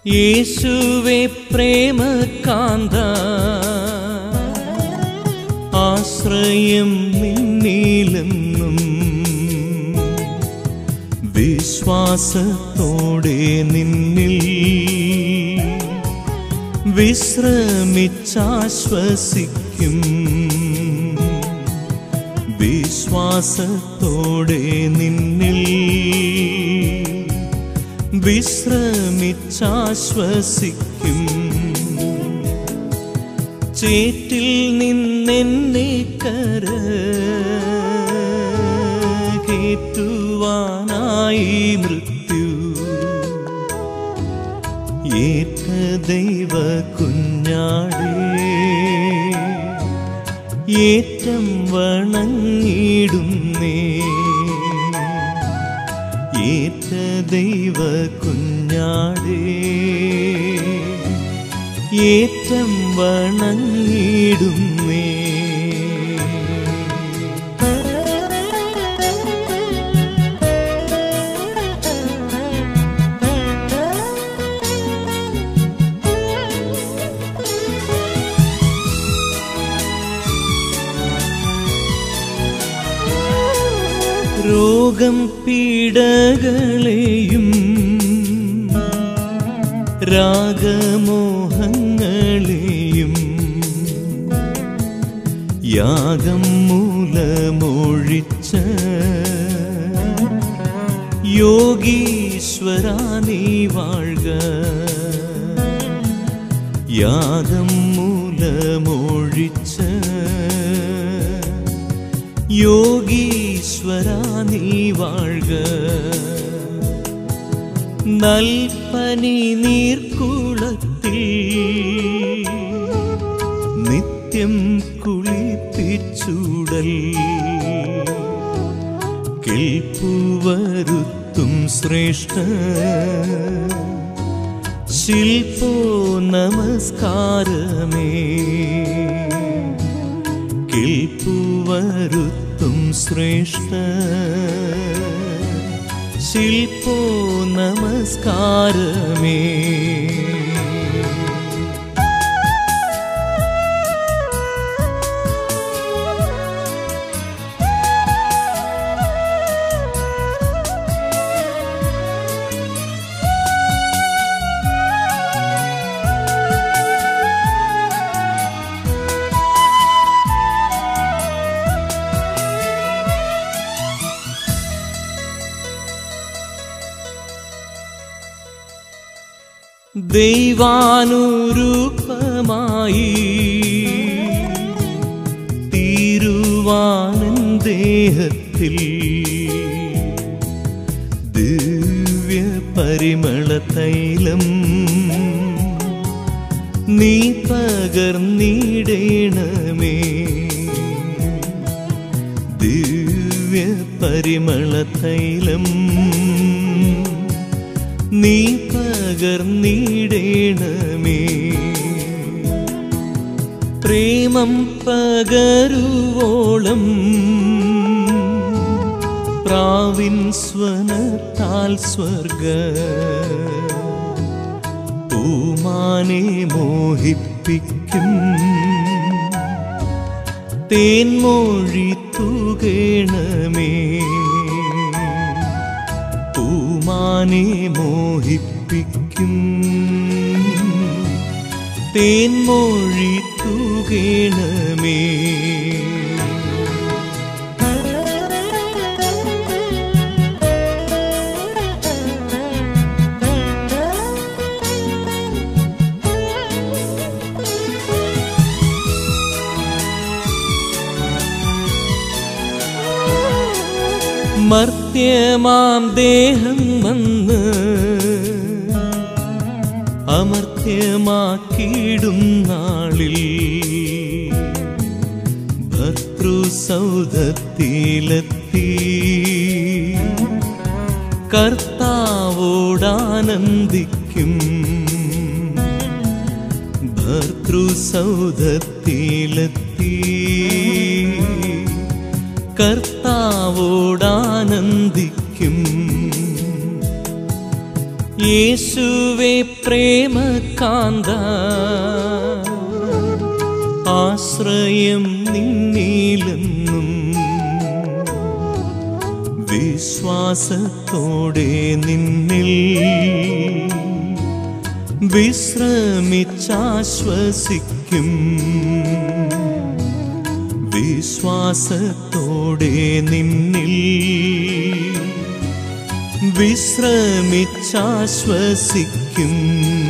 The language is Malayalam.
യേശുവെ പ്രേമകാന്ത ആശ്രയം നിന്നിലെന്നും വിശ്വാസത്തോടെ നിന്നിൽ വിശ്രമിച്ചാശ്വസിക്കും വിശ്വാസത്തോടെ നിന്നിൽ വിശ്രമിച്ചാശ്വസിക്കും ചേറ്റിൽ നിന്നെന്നെ കര കേറ്റുവാനായി മൃത്യു ഏറ്റ ദൈവ കുഞ്ഞാടേ ഏറ്റം വണങ്ങിടുന്നേ ഏറ്റ ദൈവ കുഞ്ഞാടേ ഏറ്റം വണങ്ങിടുന്നേ രോഗം പീഡകളെയും രാഗമോഹങ്ങളെയും യാഗം മൂലമൊഴിച്ച യോഗീശ്വര നീ വാഴ്ക യാഗം മൂലമൊഴിച്ച യോഗീശ്വര നീ വാഴ്ക നൽപനി നീർക്കുളത്തിൽ നിത്യം കുളിപ്പിച്ചൂടൽ കേൾപ്പുവരുത്തും ശ്രേഷ്ഠ ശില്പോ നമസ്കാരമേ കേൾപ്പുവരുത്തും ശ്രേഷ്ഠ ശില്പോ നമസ്കാരമേ ദൈവാനുരൂപമായി തീരുവാനൻ ദേഹത്തിൽ ദിവ്യ പരിമള തൈലം നീ പകർന്നിടേണമേ ദിവ്യ പരിമള തൈലം നീ പകർന്നിടേണമേ പ്രേമം പകരുവോളം പ്രാവിൻ സ്വനത്താൽ സ്വർഗ പൂമാനെ മോഹിപ്പിക്കും തേൻമൊഴി തുകേണമേ പൂമാനെ മോഹിപ്പിക്കും തേൻമൊഴി തുകേണമേ മർത്യമാം ദേഹം വന്ന് അമർത്യമാക്കിയിടും നാളിൽ ഭർത്തൃസൗധത്തിലെത്തി കർത്താവോടാനന്ദിക്കും ഭർത്തൃസൗധത്തിലെത്തി കർത്താവോടാനന്ദിക്കും യേശുവേ പ്രേമകാന്ത ആശ്രയം നിന്നിലെന്നും വിശ്വാസത്തോടെ നിന്നിൽ വിശ്രമിച്ചാശ്വസിക്കും വിശ്വാസത്തോടെ നിന്നിൽ വിശ്രമിച്ചാശ്വസിക്കും